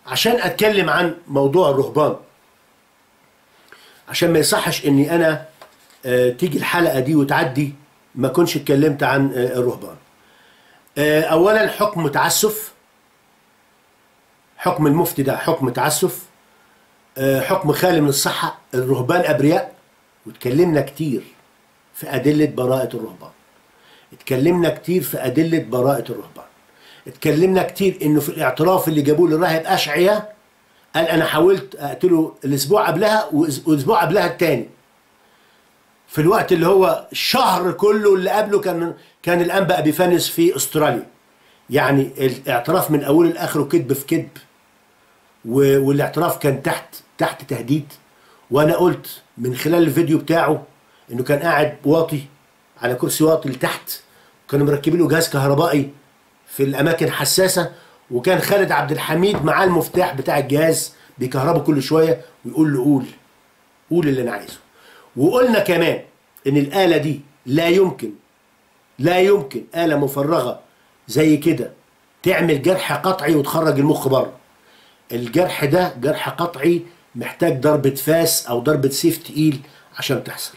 عشان اتكلم عن موضوع الرهبان عشان ما يصحش اني انا آه، تيجي الحلقه دي وتعدي ما كنش اتكلمت عن آه، الرهبان آه، اولا حكم تعسف حكم المفتي ده حكم تعسف آه، حكم خالي من الصحه الرهبان ابرياء واتكلمنا كتير في ادله براءه الرهبان اتكلمنا كتير في ادله براءه الرهبان اتكلمنا كتير انه في الاعتراف اللي جابوه للراهب اشعيا قال انا حاولت اقتله الاسبوع قبلها وأس- والاسبوع قبلها التاني في الوقت اللي هو الشهر كله اللي قبله كان كان الانبا ابيفانيوس في استراليا يعني الاعتراف من اوله لاخره كذب في كذب و- والاعتراف كان تحت تحت تهديد وانا قلت من خلال الفيديو بتاعه انه كان قاعد واطي على كرسي واطي لتحت وكانوا مركبين له جهاز كهربائي في الاماكن حساسه وكان خالد عبد الحميد معاه المفتاح بتاع الجهاز بيكهربه كل شويه ويقول له قول قول اللي انا عايزه وقلنا كمان ان الاله دي لا يمكن لا يمكن آلة مفرغة زي كده تعمل جرح قطعي وتخرج المخ بره الجرح ده جرح قطعي محتاج ضربة فاس أو ضربة سيف تقيل عشان تحصل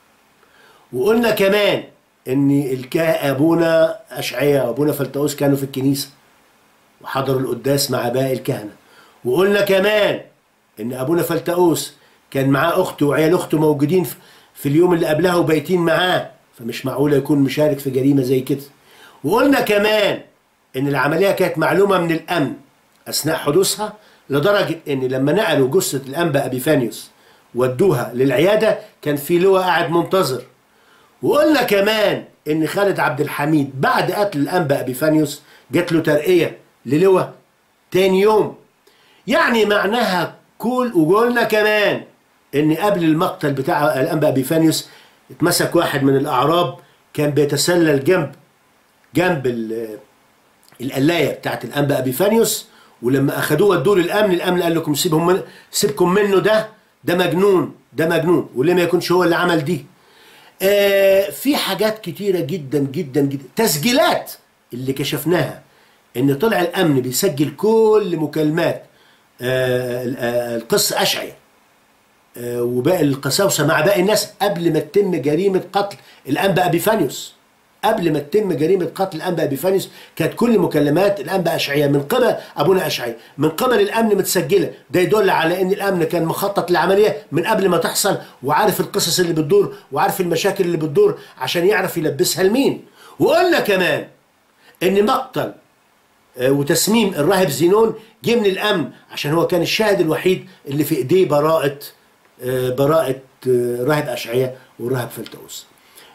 وقلنا كمان ان الكا ابونا اشعياء وابونا فلتاوس كانوا في الكنيسه وحضروا القداس مع باقي الكهنه وقلنا كمان ان ابونا فلتاوس كان معاه اخته وعيال اخته موجودين في- في اليوم اللي قبلها وبايتين معاه فمش معقوله يكون مشارك في جريمه زي كده وقلنا كمان ان العمليه كانت معلومه من الامن اثناء حدوثها لدرجه ان لما نقلوا جثه الانبا ابيفانيوس ودوها للعياده كان في لواء قاعد منتظر وقلنا كمان ان خالد عبد الحميد بعد قتل الانبا ابيفانيوس جات له ترقيه للواء تاني يوم يعني معناها كل وقلنا كمان ان قبل المقتل بتاع الانبا ابيفانيوس اتمسك واحد من الاعراب كان بيتسلل جنب جنب ال- القلايه بتاعت الانبا ابيفانيوس ولما اخدوه ودوه للامن الامن قال لكم سيبهم من سيبكم منه ده ده مجنون ده مجنون وليه ما يكونش هو اللي عمل دي آه في حاجات كتيره جدا جدا جدا تسجيلات اللي كشفناها ان طلع الامن بيسجل كل مكالمات آه آه القس اشعيا آه وباقي القساوسه مع باقي الناس قبل ما تتم جريمه قتل الانبا ابيفانيوس قبل ما تتم جريمه قتل الانبا ابيفانيوس كانت كل مكالمات الانبا اشعياء من قبل ابونا اشعياء من قبل الامن متسجله ده يدل على ان الامن كان مخطط للعمليه من قبل ما تحصل وعارف القصص اللي بتدور وعارف المشاكل اللي بتدور عشان يعرف يلبسها لمين وقلنا كمان ان مقتل آه، وتسميم الراهب زينون جه من الامن عشان هو كان الشاهد الوحيد اللي في ايديه براءه آه، براءه آه، راهب اشعياء والراهب فلتوس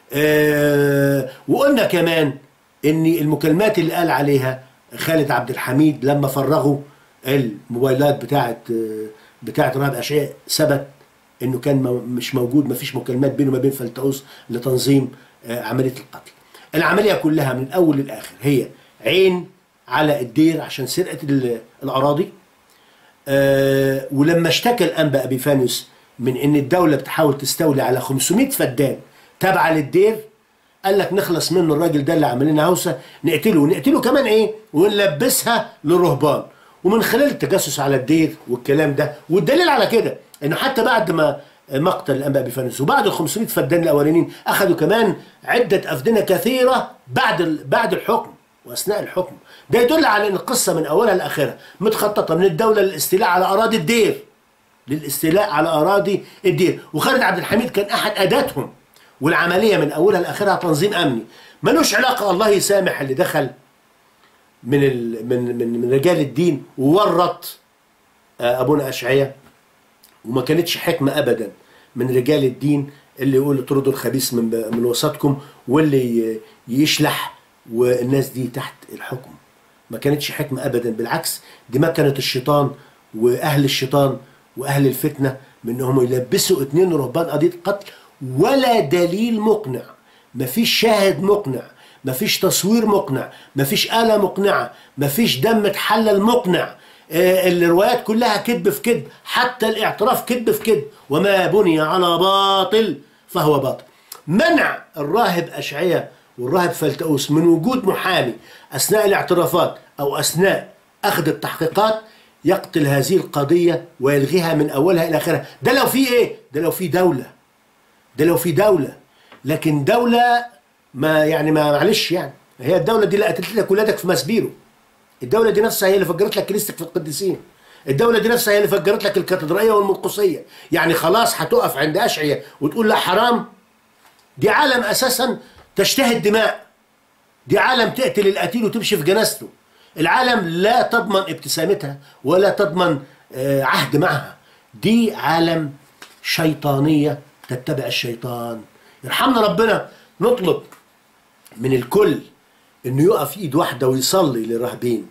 آه، وقلنا كمان ان المكالمات اللي قال عليها خالد عبد الحميد لما فرغوا الموبايلات بتاعه آه، بتاعه راهب اشعياء ثبت انه كان مو- مش موجود مفيش مكالمات بينه وما بين فلتوس لتنظيم آه، عمليه القتل العمليه كلها من الاول للاخر هي عين على الدير عشان سرقه ال- الاراضي آه، ولما اشتكى الانبا ابيفانيوس من ان الدوله بتحاول تستولي على 500 فدان تابعه للدير قال لك نخلص منه الراجل ده اللي عمل لنا هوسه نقتله ونقتله كمان ايه ونلبسها للرهبان ومن خلال التجسس على الدير والكلام ده والدليل على كده انه حتى بعد ما مقتل الانبا ابيفانيوس وبعد ال 500 فدان الاولانيين اخذوا كمان عده افدنه كثيره بعد ال- بعد الحكم واثناء الحكم ده يدل على ان القصه من اولها لاخرها متخططه من الدوله للاستيلاء على اراضي الدير للاستيلاء على اراضي الدير وخالد عبد الحميد كان احد اداتهم والعمليه من اولها لاخرها تنظيم امني ملوش علاقه الله يسامح اللي دخل من ال من من من رجال الدين وورط آه، ابونا اشعياء وما كانتش حكمه ابدا من رجال الدين اللي يقول اطردوا الخبيث من من وسطكم واللي ي- يشلح والناس دي تحت الحكم ما كانتش حكمه ابدا بالعكس دي مكنه الشيطان واهل الشيطان واهل الفتنه من انهم يلبسوا اتنين رهبان قضيه قتل ولا دليل مقنع مفيش شاهد مقنع مفيش تصوير مقنع مفيش آلة مقنعة مفيش دم اتحلل مقنع آه، الروايات كلها كذب في كذب حتى الاعتراف كذب في كذب وما بني على باطل فهو باطل منع الراهب أشعية والراهب فلتأوس من وجود محامي أثناء الاعترافات أو أثناء أخذ التحقيقات يقتل هذه القضية ويلغيها من أولها إلى آخرها ده لو في إيه؟ ده لو في دولة ده لو في دولة لكن دولة ما يعني ما معلش يعني هي الدولة دي اللي قتلت لك ولادك في مسبيرو الدولة دي نفسها هي اللي فجرت لك كنيستك في القديسين الدولة دي نفسها هي اللي فجرت لك الكاتدرائية والمنقوصية يعني خلاص هتقف عند أشعية وتقول لا حرام دي عالم أساسا تشتهي الدماء دي عالم تقتل القتيل وتمشي في جنازته العالم لا تضمن ابتسامتها ولا تضمن آه، عهد معها دي عالم شيطانية تتبع الشيطان يرحمنا ربنا نطلب من الكل انه يقف ايد واحدة ويصلي للراهبين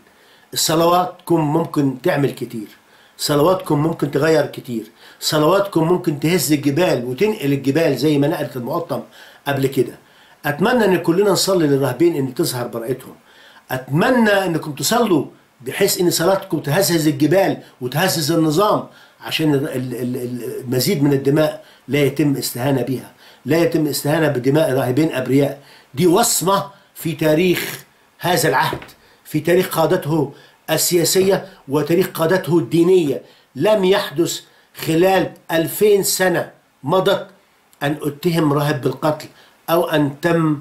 صلواتكم ممكن تعمل كتير صلواتكم ممكن تغير كتير صلواتكم ممكن تهز الجبال وتنقل الجبال زي ما نقلت المقطم قبل كده اتمنى ان كلنا نصلي للراهبين ان تظهر براءتهم اتمنى انكم تصلوا بحيث ان صلاتكم تهزز الجبال وتهزز النظام عشان ال- ال- ال- المزيد من الدماء لا يتم استهانه بها لا يتم استهانه بدماء راهبين ابرياء دي وصمه في تاريخ هذا العهد في تاريخ قادته السياسيه وتاريخ قادته الدينيه لم يحدث خلال ألفين سنه مضت ان اتهم راهب بالقتل او ان تم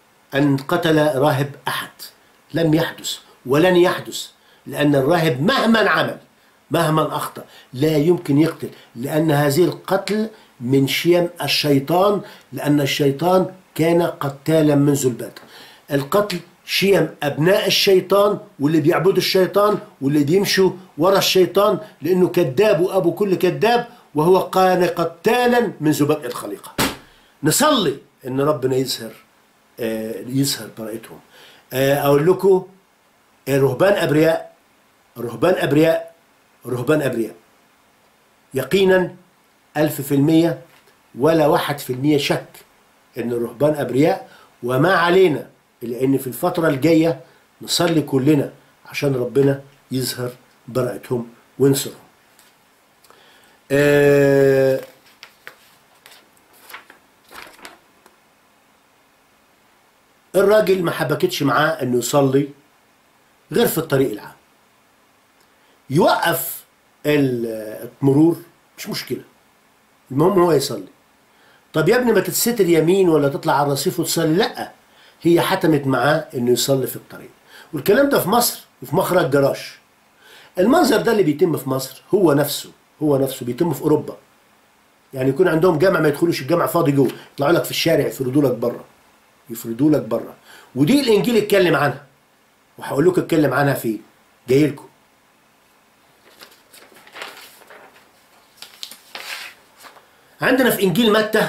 أن قتل راهب أحد لم يحدث ولن يحدث لأن الراهب مهما عمل مهما أخطأ لا يمكن يقتل لأن هذه القتل من شيم الشيطان لأن الشيطان كان قتالا منذ البدء القتل شيم أبناء الشيطان واللي بيعبدوا الشيطان واللي بيمشوا ورا الشيطان لأنه كذاب وأبو كل كذاب وهو كان قتالا منذ بدء الخليقة نصلي ان ربنا يظهر آه، يظهر براءتهم آه، اقول لكم الرهبان ابرياء رهبان ابرياء رهبان ابرياء يقينا ألف في المية ولا واحد في المية شك ان الرهبان ابرياء وما علينا الا ان في الفترة الجاية نصلي كلنا عشان ربنا يظهر براءتهم وينصرهم آه الراجل ما حبكتش معاه انه يصلي غير في الطريق العام يوقف ال- المرور مش مشكلة المهم هو يصلي طب يا ابني ما تتستر يمين ولا تطلع على الرصيف وتصلي لا هي حتمت معاه انه يصلي في الطريق والكلام ده في مصر وفي مخرج جراج المنظر ده اللي بيتم في مصر هو نفسه هو نفسه بيتم في اوروبا يعني يكون عندهم جامع ما يدخلوش الجامع فاضي جوه يطلعوا لك في الشارع يفردوا لك بره يفردوا لك بره ودي الانجيل اتكلم عنها وهقول لكم اتكلم عنها فين جاي لكم عندنا في انجيل متى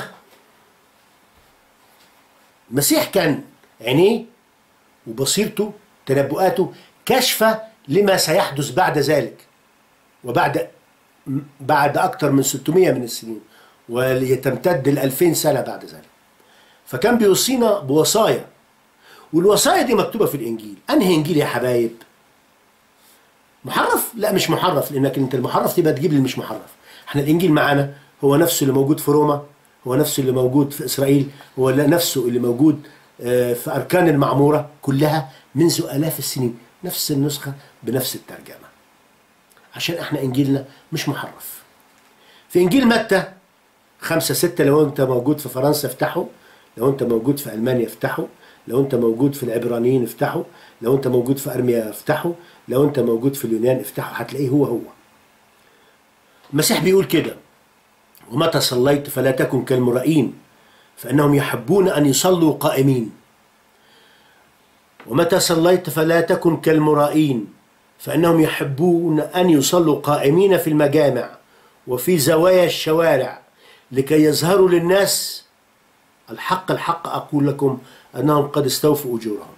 المسيح كان عينيه وبصيرته تنبؤاته كشفة لما سيحدث بعد ذلك وبعد بعد أكثر من 600 من السنين وليتمتد ل 2000 سنة بعد ذلك فكان بيوصينا بوصايا والوصايا دي مكتوبة في الإنجيل أنهي إنجيل يا حبايب محرف لا مش محرف لأنك أنت المحرف تبقى تجيب لي مش محرف احنا الإنجيل معانا هو نفسه اللي موجود في روما هو نفسه اللي موجود في إسرائيل هو نفسه اللي موجود آه، في أركان المعمورة كلها منذ آلاف السنين نفس النسخة بنفس الترجمة عشان احنا إنجيلنا مش محرف في إنجيل متى خمسة ستة لو أنت موجود في فرنسا افتحه لو أنت موجود في ألمانيا افتحه لو أنت موجود في العبرانيين افتحه لو أنت موجود في أرميا افتحه لو أنت موجود في اليونان افتحه هتلاقيه هو هو المسيح بيقول كده ومتى صليت فلا تكن كالمرائين فإنهم يحبون أن يصلوا قائمين ومتى صليت فلا تكن كالمرائين فإنهم يحبون أن يصلوا قائمين في المجامع وفي زوايا الشوارع لكي يظهروا للناس الحق الحق أقول لكم أنهم قد استوفوا أجورهم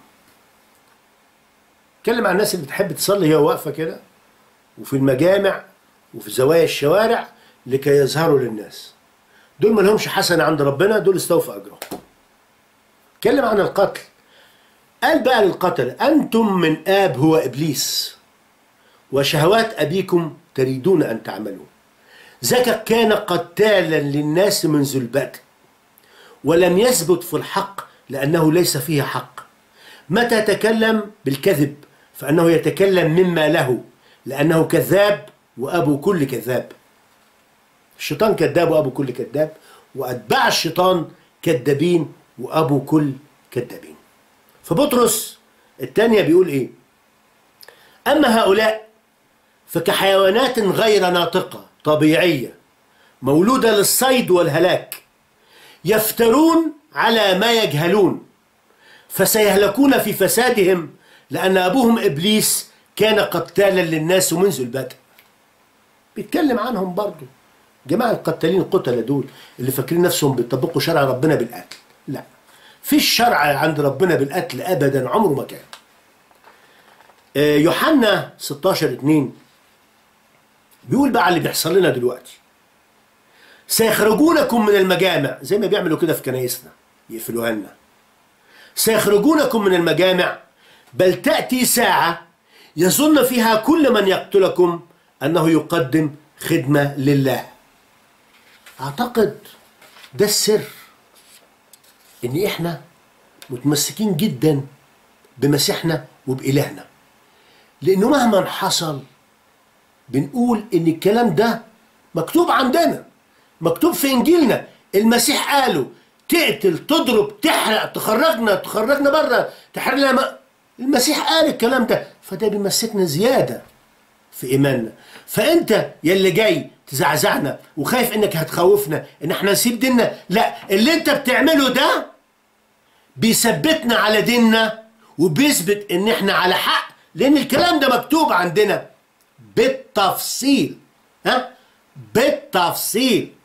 اتكلم عن الناس اللي بتحب تصلي هي واقفة كده وفي المجامع وفي زوايا الشوارع لكي يظهروا للناس دول ما لهمش حسنة عند ربنا دول استوفوا أجرهم اتكلم عن القتل قال بقى للقتل أنتم من آب هو إبليس وشهوات أبيكم تريدون أن تعملوا ذاك كان قتالا للناس منذ البدء ولم يثبت في الحق لأنه ليس فيه حق متى تكلم بالكذب فأنه يتكلم مما له لأنه كذاب وأبو كل كذاب الشيطان كذاب وأبو كل كذاب وأتباع الشيطان كذابين وأبو كل كذابين فبطرس الثانية بيقول إيه أما هؤلاء فكحيوانات غير ناطقة طبيعية مولودة للصيد والهلاك يفترون على ما يجهلون فسيهلكون في فسادهم لأن أبوهم إبليس كان قتالا للناس منذ البدء بيتكلم عنهم برضه جماعة القتالين القتلة دول اللي فاكرين نفسهم بيطبقوا شرع ربنا بالقتل لا في الشرع عند ربنا بالقتل أبدا عمره ما كان آه، يوحنا 16 2 بيقول بقى على اللي بيحصل لنا دلوقتي سيخرجونكم من المجامع زي ما بيعملوا كده في كنايسنا يقفلوها لنا سيخرجونكم من المجامع بل تأتي ساعة يظن فيها كل من يقتلكم أنه يقدم خدمة لله أعتقد ده السر إن إحنا متمسكين جدا بمسيحنا وبإلهنا لأنه مهما حصل بنقول إن الكلام ده مكتوب عندنا مكتوب في إنجيلنا المسيح قاله تقتل تضرب تحرق تخرجنا تخرجنا بره تحرقنا ما المسيح قال الكلام ده فده بيمسكنا زياده في ايماننا فانت يلي جاي تزعزعنا وخايف انك هتخوفنا ان احنا نسيب ديننا لا اللي انت بتعمله ده بيثبتنا على ديننا وبيثبت ان احنا على حق لان الكلام ده مكتوب عندنا بالتفصيل ها بالتفصيل